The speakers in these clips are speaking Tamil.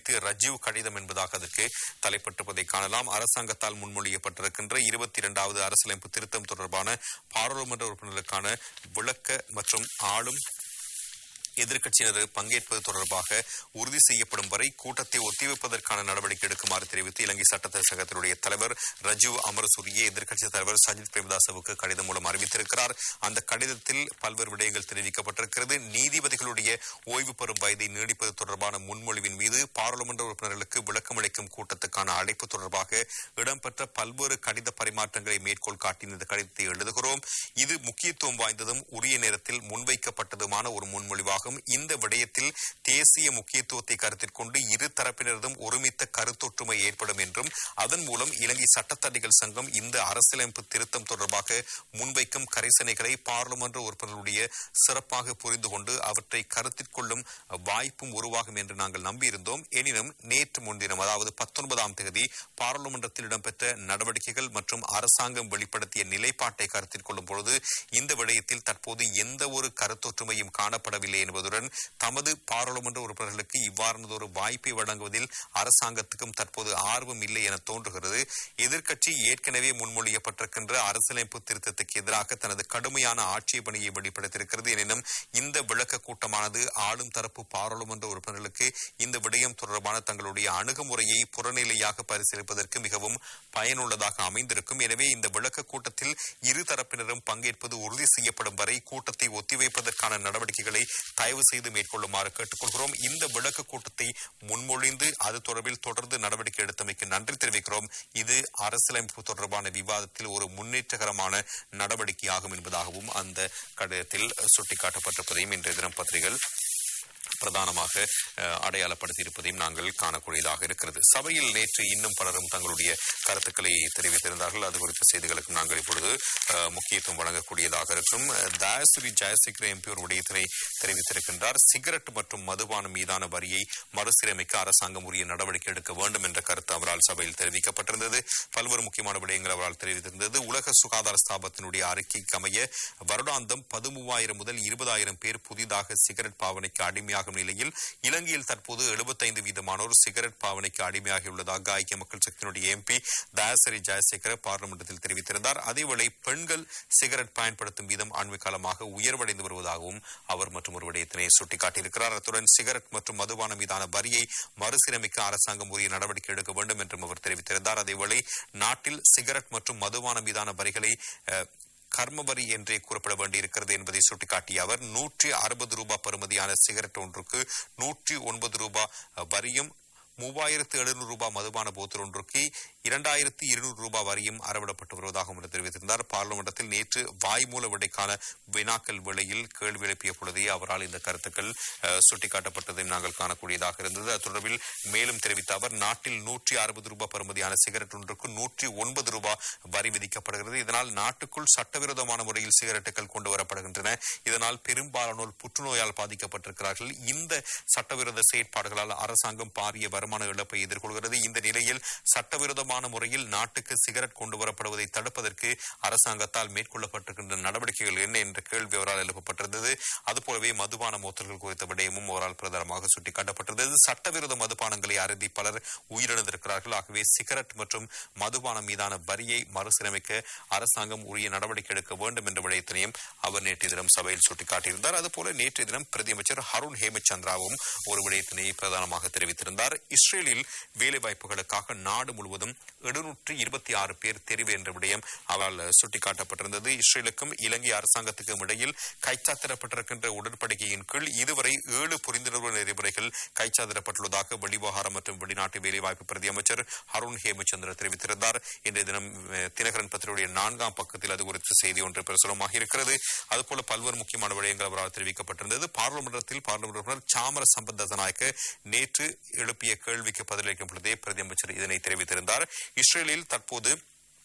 அனைத்து ரஜீவ் கடிதம் என்பதாக அதற்கு தலைப்பட்டிருப்பதை காணலாம் அரசாங்கத்தால் முன்மொழியப்பட்டிருக்கின்ற இருபத்தி இரண்டாவது அரசியலமைப்பு திருத்தம் தொடர்பான பாராளுமன்ற உறுப்பினர்களுக்கான விளக்க மற்றும் ஆளும் எதிர்க்கட்சியினர் பங்கேற்பது தொடர்பாக உறுதி செய்யப்படும் வரை கூட்டத்தை ஒத்திவைப்பதற்கான நடவடிக்கை எடுக்குமாறு தெரிவித்து இலங்கை சட்டத்த சங்கத்தினுடைய தலைவர் ரஜீவ் அமரசூரியே எதிர்க்கட்சித் தலைவர் சஜித் பிரேமதாசவுக்கு கடிதம் மூலம் அறிவித்திருக்கிறார் அந்த கடிதத்தில் பல்வேறு விடயங்கள் தெரிவிக்கப்பட்டிருக்கிறது நீதிபதிகளுடைய ஓய்வு பெறும் வயதை நீடிப்பது தொடர்பான முன்மொழிவின் மீது பாராளுமன்ற உறுப்பினர்களுக்கு விளக்கமளிக்கும் கூட்டத்துக்கான அழைப்பு தொடர்பாக இடம்பெற்ற பல்வேறு கடித பரிமாற்றங்களை மேற்கோள் காட்டி இந்த கடிதத்தை எழுதுகிறோம் இது முக்கியத்துவம் வாய்ந்ததும் உரிய நேரத்தில் முன்வைக்கப்பட்டதுமான ஒரு முன்மொழிவாகும் இந்த விடயத்தில் தேசிய முக்கியத்துவத்தை கருத்தில் கொண்டு இரு தரப்பினரதும் ஒருமித்த கருத்தொற்றுமை ஏற்படும் என்றும் அதன் மூலம் இலங்கை சட்டத்தடிகள் சங்கம் இந்த அரசியலமைப்பு திருத்தம் தொடர்பாக முன்வைக்கும் கரிசனைகளை பாராளுமன்ற உறுப்பினர்களுடைய சிறப்பாக புரிந்து கொண்டு அவற்றை கருத்தில் கொள்ளும் வாய்ப்பும் உருவாகும் என்று நாங்கள் நம்பியிருந்தோம் எனினும் நேற்று முன்தினம் அதாவது பத்தொன்பதாம் தேதி பாராளுமன்றத்தில் இடம்பெற்ற நடவடிக்கைகள் மற்றும் அரசாங்கம் வெளிப்படுத்திய நிலைப்பாட்டை கருத்தில் கொள்ளும் பொழுது இந்த விடயத்தில் தற்போது எந்த ஒரு கருத்தொற்றுமையும் காணப்படவில்லை என்பதுடன் தமது பாராளுமன்ற உறுப்பினர்களுக்கு இவ்வாறானதொரு வாய்ப்பை வழங்குவதில் அரசாங்கத்துக்கும் தற்போது ஆர்வம் இல்லை என தோன்றுகிறது எதிர்க்கட்சி ஏற்கனவே முன்மொழியப்பட்டிருக்கின்ற அரசியலமைப்பு திருத்தத்துக்கு எதிராக தனது கடுமையான ஆட்சேபணியை வெளிப்படுத்தியிருக்கிறது எனினும் இந்த விளக்க கூட்டமானது ஆளும் தரப்பு பாராளுமன்ற உறுப்பினர்களுக்கு இந்த விடயம் தொடர்பான தங்களுடைய அணுகுமுறையை புறநிலையாக பரிசீலிப்பதற்கு மிகவும் பயனுள்ளதாக அமைந்திருக்கும் எனவே இந்த விளக்க கூட்டத்தில் இரு தரப்பினரும் பங்கேற்பது உறுதி செய்யப்படும் வரை கூட்டத்தை ஒத்திவைப்பதற்கான நடவடிக்கைகளை தயவு செய்து மேற்கொள்ளுமாறு கேட்டுக்கொள்கிறோம் இந்த விளக்க கூட்டத்தை முன்மொழிந்து அது தொடர்பில் தொடர்ந்து நடவடிக்கை எடுத்தமைக்கு நன்றி தெரிவிக்கிறோம் இது அரசியலமைப்பு தொடர்பான விவாதத்தில் ஒரு முன்னேற்றகரமான நடவடிக்கையாகும் என்பதாகவும் அந்த கடிதத்தில் சுட்டிக்காட்டப்பட்டிருப்பதையும் இன்றைய தினம் பத்திரிகைகள் பிரதானமாக அஹ், அடையாளப்படுத்தியிருப்பதையும் நாங்கள் காணக்கூடியதாக இருக்கிறது சபையில் நேற்று இன்னும் பலரும் தங்களுடைய கருத்துக்களை தெரிவித்திருந்தார்கள் அது குறித்த செய்திகளுக்கும் நாங்கள் இப்பொழுது அஹ், முக்கியத்துவம் வழங்கக்கூடியதாக இருக்கும் தயாசிரி ஜெயசேகர எம்பி ஒரு விடயத்தினை தெரிவித்திருக்கின்றார் சிகரெட் மற்றும் மதுபானம் மீதான வரியை மறுசீரமைக்க அரசாங்கம் உரிய நடவடிக்கை எடுக்க வேண்டும் என்ற கருத்து அவரால் சபையில் தெரிவிக்கப்பட்டிருந்தது பல்வேறு முக்கியமான விடயங்கள் அவரால் தெரிவித்திருந்தது உலக சுகாதார ஸ்தாபத்தினுடைய அறிக்கைக்கு அமைய வருடாந்தம் பதிமூவாயிரம் முதல் இருபதாயிரம் பேர் புதிதாக சிகரெட் பாவனைக்கு அடிமையாகும் நிலையில் இலங்கையில் தற்போது 75% வீதமானோர் சிகரெட் பாவனைக்கு அடிமையாகியுள்ளதாக ஐக்கிய மக்கள் சக்தியினுடைய எம்பி தயாசரி ஜெயசேகர பார்லிமெண்டத்தில் தெரிவித்திருந்தார் அதேவேளை பெண்கள் சிகரெட் பயன்படுத்தும் வீதம் அண்மை காலமாக உயர்வடைந்து வருவதாகவும் அவர் மற்றும் ஒரு விடயத்தினை சுட்டிக்காட்டியிருக்கிறார் அத்துடன் சிகரெட் மற்றும் மதுபானம் மீதான வரியை மறுசீரமைக்க அரசாங்கம் உரிய நடவடிக்கை எடுக்க வேண்டும் என்றும் அவர் தெரிவித்திருந்தார் அதேவேளை நாட்டில் சிகரெட் மற்றும் மதுபானம் மீதான வரிகளை அஹ், கர்ம வரி என்றே கூறப்பட வேண்டியிருக்கிறது என்பதை சுட்டிக்காட்டிய அவர் நூற்றி அறுபது ரூபாய் பெறுமதியான சிகரெட் ஒன்றுக்கு நூற்றி ஒன்பது ரூபாய் வரியும் மூவாயிரத்து எழுநூறு ரூபாய் மதுபான போத்தல் ஒன்றுக்கு இரண்டாயிரத்து இருநூறு ரூபாய் வரியும் அறவிடப்பட்டு வருவதாகவும் அவர் தெரிவித்திருந்தார் பார்லிமெண்டத்தில் நேற்று வாய்மூல விடைக்கான வினாக்கள் வேளையில் கேள்வி எழுப்பிய பொழுதே அவரால் இந்த கருத்துக்கள் அஹ், சுட்டிக்காட்டப்பட்டதையும் நாங்கள் காணக்கூடியதாக இருந்தது அது தொடர்பில் மேலும் தெரிவித்த அவர் நாட்டில் நூற்றி அறுபது ரூபாய் பெறுமதியான சிகரெட் ஒன்றுக்கு நூற்றி ஒன்பது ரூபாய் வரி விதிக்கப்படுகிறது இதனால் நாட்டுக்குள் சட்டவிரோதமான முறையில் சிகரெட்டுகள் கொண்டு வரப்படுகின்றன இதனால் பெரும்பாலானோர் புற்றுநோயால் பாதிக்கப்பட்டிருக்கிறார்கள் இந்த சட்டவிரோத செயற்பாடுகளால் அரசாங்கம் பாரிய வருமான இழப்பை எதிர்கொள்கிறது இந்த நிலையில் சட்டவிரோதமான முறையில் நாட்டுக்கு சிகரெட் கொண்டு வரப்படுவதை தடுப்பதற்கு அரசாங்கத்தால் மேற்கொள்ளப்பட்டிருக்கின்ற நடவடிக்கைகள் என்ன என்ற கேள்வி அவரால் எழுப்பப்பட்டிருந்தது அதுபோலவே மதுபான மோத்தல்கள் குறித்த விடயமும் அவரால் பிரதானமாக சுட்டிக்காட்டப்பட்டிருந்தது சட்டவிரோத மதுபானங்களை அருந்தி பலர் உயிரிழந்திருக்கிறார்கள் ஆகவே சிகரெட் மற்றும் மதுபானம் மீதான வரியை மறுசீரமைக்க அரசாங்கம் உரிய நடவடிக்கை எடுக்க வேண்டும் என்ற விடயத்தினையும் அவர் நேற்றைய தினம் சபையில் சுட்டிக்காட்டியிருந்தார் அதுபோல நேற்றைய தினம் பிரதியமைச்சர் ஹருண் ஹேமச்சந்திராவும் ஒரு விடயத்தினை பிரதானமாக தெரிவித்திருந்தார் இஸ்ரேலில் வேலைவாய்ப்புகளுக்காக நாடு முழுவதும் எழுநூற்று இருபத்தி ஆறு பேர் தெரிவு என்ற விடயம் அவரால் சுட்டிக்காட்டப்பட்டிருந்தது இஸ்ரேலுக்கும் இலங்கை அரசாங்கத்துக்கும் இடையில் கைச்சாத்திடப்பட்டிருக்கின்ற உடன்படிக்கையின் கீழ் இதுவரை ஏழு புரிந்துணர்வு நெறிமுறைகள் கைச்சாத்திடப்பட்டுள்ளதாக வெளிவிவகாரம் மற்றும் வெளிநாட்டு வேலைவாய்ப்பு பிரதி அமைச்சர் அருண் ஹேமச்சந்திர தெரிவித்திருந்தார் இன்றைய தினம் அஹ், தினகரன் பத்திரிகையுடைய நான்காம் பக்கத்தில் அது குறித்த செய்தி ஒன்று பிரசுரமாக இருக்கிறது அதுபோல பல்வேறு முக்கியமான விடயங்கள் அவரால் தெரிவிக்கப்பட்டிருந்தது பார்லிமெண்டத்தில் பார்லிமெண்ட் உறுப்பினர் சாமர சம்பந்தநாயக்க நேற்று எழுப்பிய கேள்விக்கு பதிலளிக்கும் பொழுதே பிரதி அமைச்சர் இதனை தெரிவித்திருந்தார் இஸ்ரேலில் தற்போது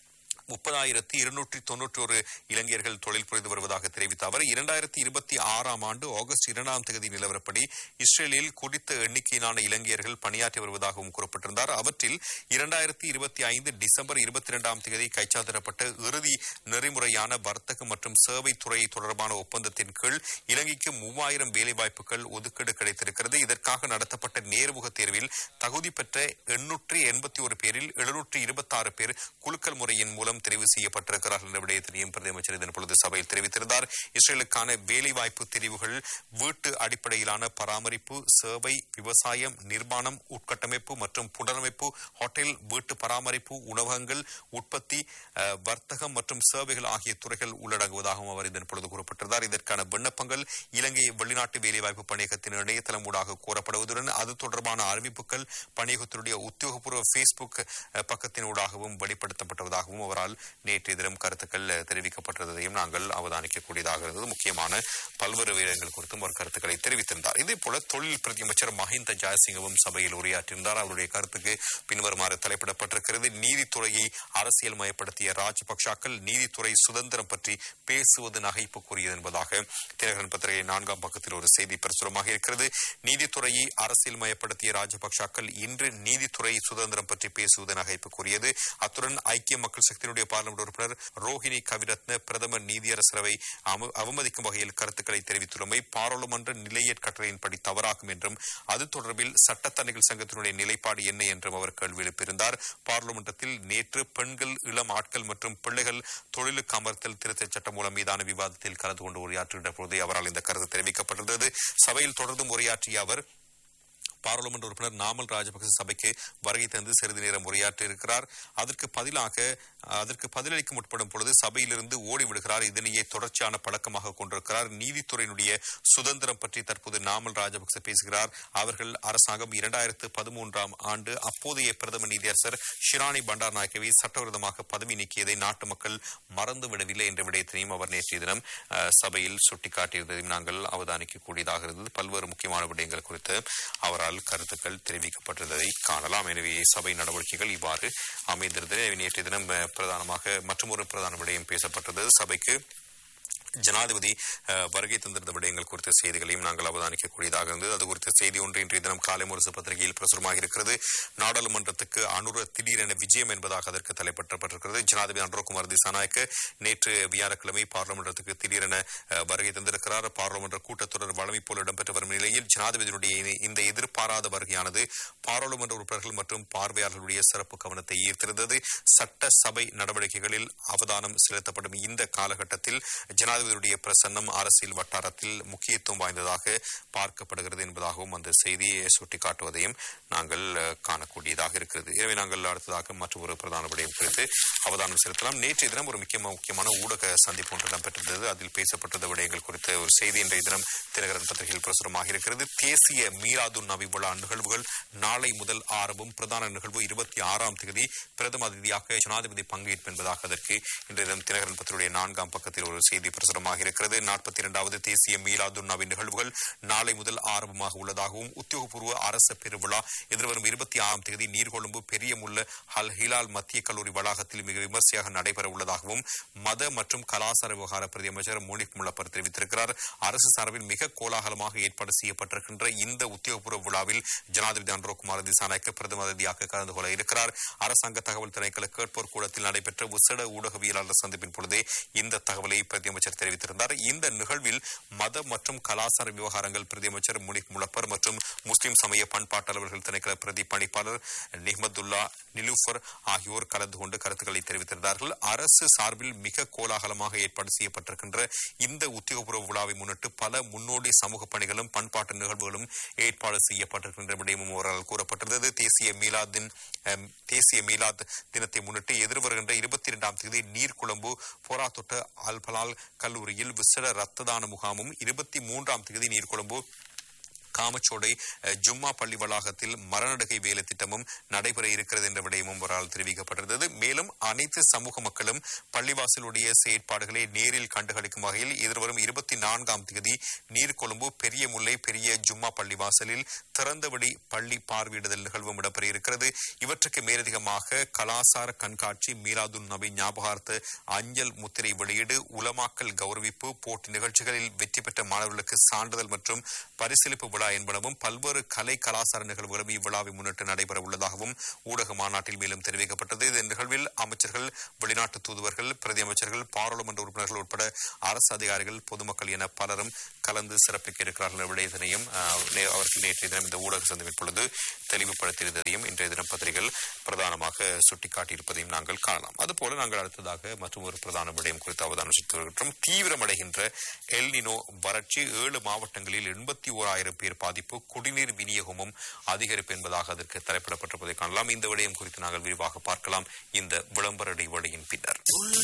முப்பதாயிரத்தி இருநூற்றி தொன்னூற்றி ஒரு இளைஞர்கள் தொழில் புரிந்து வருவதாக தெரிவித்த அவர் இரண்டாயிரத்தி இருபத்தி ஆறாம் ஆண்டு ஆகஸ்ட் இரண்டாம் தேதி நிலவரப்படி இஸ்ரேலில் குறித்த எண்ணிக்கையிலான இலங்கையர்கள் பணியாற்றி வருவதாகவும் குறிப்பிட்டிருந்தார் அவற்றில் இரண்டாயிரத்தி இருபத்தி ஐந்து டிசம்பர் இருபத்தி இரண்டாம் தேதி கைச்சாத்திடப்பட்ட இறுதி நெறிமுறையான வர்த்தக மற்றும் சேவை துறை தொடர்பான ஒப்பந்தத்தின் கீழ் இலங்கைக்கு மூவாயிரம் வேலைவாய்ப்புகள் ஒதுக்கீடு கிடைத்திருக்கிறது இதற்காக நடத்தப்பட்ட நேர்முக தேர்வில் தகுதி பெற்ற எண்ணூற்றி எண்பத்தி ஒரு பேரில் எழுநூற்றி இருபத்தி ஆறு பேர் குலுக்கல் முறையின் மூலம் தெரிவு செய்யப்பட்டிருக்கிறார்கள் என்ற விடயத்தினையும் பிரதமர் இதன் பொழுது சபையில் தெரிவித்திருந்தார் இஸ்ரேலுக்கான வேலைவாய்ப்பு தெரிவுகள் வீட்டு அடிப்படையிலான பராமரிப்பு சேவை விவசாயம் நிர்மாணம் உட்கட்டமைப்பு மற்றும் புனரமைப்பு ஹோட்டல் வீட்டு பராமரிப்பு உணவகங்கள் உற்பத்தி அஹ், வர்த்தகம் மற்றும் சேவைகள் ஆகிய துறைகள் உள்ளடங்குவதாகவும் அவர் இதன் பொழுது குறிப்பிட்டிருந்தார் இதற்கான விண்ணப்பங்கள் இலங்கை வெளிநாட்டு வேலைவாய்ப்பு பணியகத்தின் இணையதளம் ஊடாக கோரப்படுவதுடன் அது தொடர்பான அறிவிப்புகள் பணியகத்தினுடைய உத்தியோகபூர்வ பேஸ்புக் அஹ், பக்கத்தின் ஊடாகவும் வெளிப்படுத்தப்பட்டதாகவும் அவரால் நேற்றைய தினம் கருத்துக்கள் அஹ், தெரிவிக்கப்பட்டதையும் நாங்கள் அவதானிக்கக்கூடியதாக இருந்தது முக்கியமான பல்வேறு விவரங்கள் குறித்தும் ஒரு கருத்துக்களை தெரிவித்திருந்தார் இதே போல தொழில் பிரதியமைச்சர் மஹிந்த ஜெயசிங்கவும் சபையில் உரையாற்றியிருந்தார் அவருடைய கருத்துக்கு பின்வருமாறு தலைப்பிடப்பட்டிருக்கிறது நீதித்துறையை அரசியல் மயப்படுத்திய ராஜபக்சாக்கள் நீதித்துறை சுதந்திரம் பற்றி பேசுவது நகைப்புக்குரியது என்பதாக தினகரன் பத்திரிகை நான்காம் பக்கத்தில் ஒரு செய்தி பிரசுரமாக இருக்கிறது நீதித்துறையை அரசியல் மயப்படுத்திய ராஜபக்சாக்கள் இன்று நீதித்துறை சுதந்திரம் பற்றி பேசுவது நகைப்புக்குரியது அத்துடன் ஐக்கிய மக்கள் சக்தியினுடைய பார்லிமெண்ட் உறுப்பினர் ரோஹிணி கவிரத்ன பிரதமர் நீதியரசரவை அவ- அவமதிக்கும் வகையில் கருத்துக்களை தெரிவித்துள்ளமை பாராளுமன்ற நிலையற் கட்டளையின்படி தவறாகும் என்றும் அது தொடர்பில் சட்டத்தணிகள் சங்கத்தினுடைய நிலைப்பாடு என்ன என்றும் அவர் கேள்வி எழுப்பியிருந்தார் பார்லிமெண்டத்தில் நேற்று பெண்கள் இளம் ஆட்கள் மற்றும் பிள்ளைகள் தொழிலுக்கு அமர்த்தல் திருத்தச் சட்டம் மூலம் மீதான விவாதத்தில் கலந்து கொண்டு உரையாற்றுகின்ற போதே அவரால் இந்த கருத்து தெரிவிக்கப்பட்டிருந்தது சபையில் தொடர்ந்தும் உரையாற்றிய அவர் பாராளுமன்ற உறுப்பினர் நாமல் ராஜபக்ச சபைக்கு வருகை தந்து சிறிது நேரம் உரையாற்ற இருக்கிறார் அதற்கு பதிலாக அதற்கு பதிலளிக்க முற்படும் பொழுது சபையிலிருந்து ஓடி விடுகிறார் இதனையே தொடர்ச்சியான பழக்கமாக கொண்டிருக்கிறார் நீதித்துறையினுடைய சுதந்திரம் பற்றி தற்போது நாமல் ராஜபக்ச பேசுகிறார் அவர்கள் அரசாங்கம் இரண்டாயிரத்து பதிமூன்றாம் ஆண்டு அப்போதைய பிரதம நீதியரசர் ஷிராணி பண்டார் நாயக்கவை சட்டவிரோதமாக பதவி நீக்கியதை நாட்டு மக்கள் மறந்துவிடவில்லை என்ற விடயத்தினையும் அவர் நேற்றைய தினம் அஹ், சபையில் சுட்டிக்காட்டியிருந்ததையும் நாங்கள் அவதானிக்கக்கூடியதாக இருந்தது பல்வேறு முக்கியமான விடயங்கள் குறித்து அவரால் கருத்துக்கள் தெரிவிக்கப்பட்டிருந்ததை காணலாம் எனவே சபை நடவடிக்கைகள் இவ்வாறு அமைந்திருந்தது எனவே நேற்றைய தினம் அஹ், பிரதானமாக மற்றொரு பிரதான விடயம் பேசப்பட்டது சபைக்கு ஜனாதிபதி அஹ், வருகை தந்திருந்த விடயங்கள் குறித்த செய்திகளையும் நாங்கள் அவதானிக்கக்கூடியதாக இருந்தது அது குறித்த செய்தி ஒன்று இன்றைய தினம் காலை முரசு பத்திரிகையில் பிரசுரமாக இருக்கிறது நாடாளுமன்றத்துக்கு அனுர திடீரென விஜயம் என்பதாக அதற்கு தலைப்பட்டப்பட்டிருக்கிறது ஜனாதிபதி அனுரகுமார் திசாநாயக்க நேற்று வியாழக்கிழமை பார்லிமெண்டத்துக்கு திடீரென அஹ், வருகை தந்திருக்கிறார் பார்லிமென்ற கூட்டத்தொடர் வழமை போல் இடம்பெற்று வரும் நிலையில் ஜனாதிபதியினுடைய இந்த- இந்த எதிர்பாராத வருகையானது பாராளுமன்ற உறுப்பினர்கள் மற்றும் பார்வையாளர்களுடைய சிறப்பு கவனத்தை ஈர்த்திருந்தது சட்ட சபை நடவடிக்கைகளில் அவதானம் செலுத்தப்படும் இந்த காலகட்டத்தில் ஜனாதிபதியுடைய பிரசன்னம் அரசியல் வட்டாரத்தில் முக்கியத்துவம் வாய்ந்ததாக பார்க்கப்படுகிறது என்பதாகவும் அந்த செய்தியை சுட்டிக்காட்டுவதையும் நாங்கள் அஹ், காணக்கூடியதாக இருக்கிறது எனவே நாங்கள் அடுத்ததாக மற்றொரு பிரதான விடயம் குறித்து அவதானம் செலுத்தலாம் நேற்றைய தினம் ஒரு முக்கியமான முக்கியமான ஊடக சந்திப்பு ஒன்று இடம்பெற்றிருந்தது அதில் பேசப்பட்டிருந்த விடயங்கள் குறித்த ஒரு செய்தி இன்றைய தினம் தினகரன் பத்திரிகையில் பிரசுரமாக இருக்கிறது தேசிய மீராது நபி விழா நிகழ்வுகள் நாளை முதல் ஆரம்பம் பிரதான நிகழ்வு இருபத்தி ஆறாம் தேதி பிரதம அதிதியாக ஜனாதிபதி பங்கேற்பு என்பதாக அதற்கு இன்றைய தினம் தினகரன் பத்திரிகையுடைய நான்காம் பக்கத்தில் ஒரு செய்தி பிரசுரமாக இருக்கிறது நாற்பத்தி இரண்டாவது தேசிய மீலாது நபி நிகழ்வுகள் நாளை முதல் ஆரம்பமாக உள்ளதாகவும் உத்தியோகபூர்வ அரச பெருவிழா எதிர்வரும் இருபத்தி ஆறாம் தேதி நீர்கொழும்பு பெரியமுள்ள ஹல் ஹிலால் மத்திய கல்லூரி வளாகத்தில் மிக விமர்சையாக நடைபெற உள்ளதாகவும் மத மற்றும் கலாசார விவகார பிரதியமைச்சர் மோனிக் முள்ளப்பர் தெரிவித்திருக்கிறார் அரசு சார்பில் மிக கோலாகலமாக ஏற்பாடு செய்யப்பட்டிருக்கின்ற இந்த உத்தியோகபூர்வ விழாவில் ஜனாதிபதி அன்ரோகுமார் திசாநாயக்க பிரதம அதிதியாக கலந்து கொள்ள இருக்கிறார் அரசாங்க தகவல் திணைக்கள கேட்போர் கூடத்தில் நடைபெற்ற விசேட ஊடகவியலாளர் சந்திப்பின் பொழுதே இந்த தகவலை பிரதியமைச்சர் தெரிவித்திருந்தார் இந்த நிகழ்வில் மத மற்றும் கலாசார விவகாரங்கள் பிரதியமைச்சர் முனிக் முலப்பர் மற்றும் முஸ்லிம் சமய பண்பாட்டாளர்கள் திணைக்கள பிரதி பணிப்பாளர் நிஹ்மதுல்லா நிலூஃபர் ஆகியோர் கலந்து கொண்டு கருத்துக்களை தெரிவித்திருந்தார்கள் அரசு சார்பில் மிக கோலாகலமாக ஏற்பாடு செய்யப்பட்டிருக்கின்ற இந்த உத்தியோகபூர்வ விழாவை முன்னிட்டு பல முன்னோடி சமூக பணிகளும் பண்பாட்டு நிகழ்வுகளும் ஏற்பாடு செய்யப்பட்டிருக்கின்ற விடயமும் அவரால் கூறப்பட்டிருந்தது தேசிய மீலாதின் அம், தேசிய மீலாத் தினத்தை முன்னிட்டு எதிர்வருகின்ற இருபத்தி இரண்டாம் தேதி நீர்குழம்பு போராத்தொட்ட அல்பலால் கல்லூரியில் விசேட ரத்த தான முகாமும் இருபத்தி மூன்றாம் தேதி நீர்கொழும்பு காமச்சோடை அஹ், ஜும்மா பள்ளி வளாகத்தில் மரநடுகை வேலை திட்டமும் நடைபெற இருக்கிறது என்ற விடயமும் ஒரால் தெரிவிக்கப்பட்டிருந்தது மேலும் அனைத்து சமூக மக்களும் பள்ளிவாசலுடைய செயற்பாடுகளை நேரில் கண்டுகளிக்கும் வகையில் எதிர்வரும் இருபத்தி நான்காம் தேதி நீர்கொழும்பு பெரிய முல்லை பெரிய ஜும்மா பள்ளிவாசலில் திறந்தவெளி பள்ளி பார்வையிடுதல் நிகழ்வும் இடம்பெற இருக்கிறது இவற்றுக்கு மேலதிகமாக கலாசார கண்காட்சி மீராதுன் நபி ஞாபகார்த்த அஞ்சல் முத்திரை வெளியீடு உலமாக்கல் கௌரவிப்பு போட்டி நிகழ்ச்சிகளில் வெற்றி பெற்ற மாணவர்களுக்கு சான்றிதழ் மற்றும் பரிசீலிப்பு விழா என்பனவும் பல்வேறு கலை கலாச்சார நிகழ்வுகளும் இவ்விழாவை முன்னிட்டு நடைபெற உள்ளதாகவும் ஊடக மாநாட்டில் மேலும் தெரிவிக்கப்பட்டது இந்த நிகழ்வில் அமைச்சர்கள் வெளிநாட்டு தூதுவர்கள் பிரதி அமைச்சர்கள் பாராளுமன்ற உறுப்பினர்கள் உட்பட அரசு அதிகாரிகள் பொதுமக்கள் என பலரும் கலந்து சிறப்பிக்க இருக்கிறார்கள் என்ற விடயத்தினையும் அஹ், நே- அவர்கள் நேற்றைய தினம் இந்த ஊடக சந்திப்பின் பொழுது தெளிவுபடுத்தியிருந்ததையும் இன்றைய தினம் பத்திரிகைகள் பிரதானமாக சுட்டிக்காட்டியிருப்பதையும் நாங்கள் காணலாம் அதுபோல நாங்கள் அடுத்ததாக மற்றும் ஒரு பிரதான விடயம் குறித்து அவதானம் செலுத்தி வருகின்றோம் தீவிரமடைகின்ற எல்னினோ வறட்சி ஏழு மாவட்டங்களில் எண்பத்தி ஓராயிரம் பேர் பாதிப்பு குடிநீர் விநியோகமும் அதிகரிப்பு என்பதாக அதற்கு தலைப்பிடப்பட்டிருப்பதை காணலாம் இந்த விடயம் குறித்து நாங்கள் விரிவாக பார்க்கலாம் இந்த விளம்பர இடைவெளியின் பின்னர்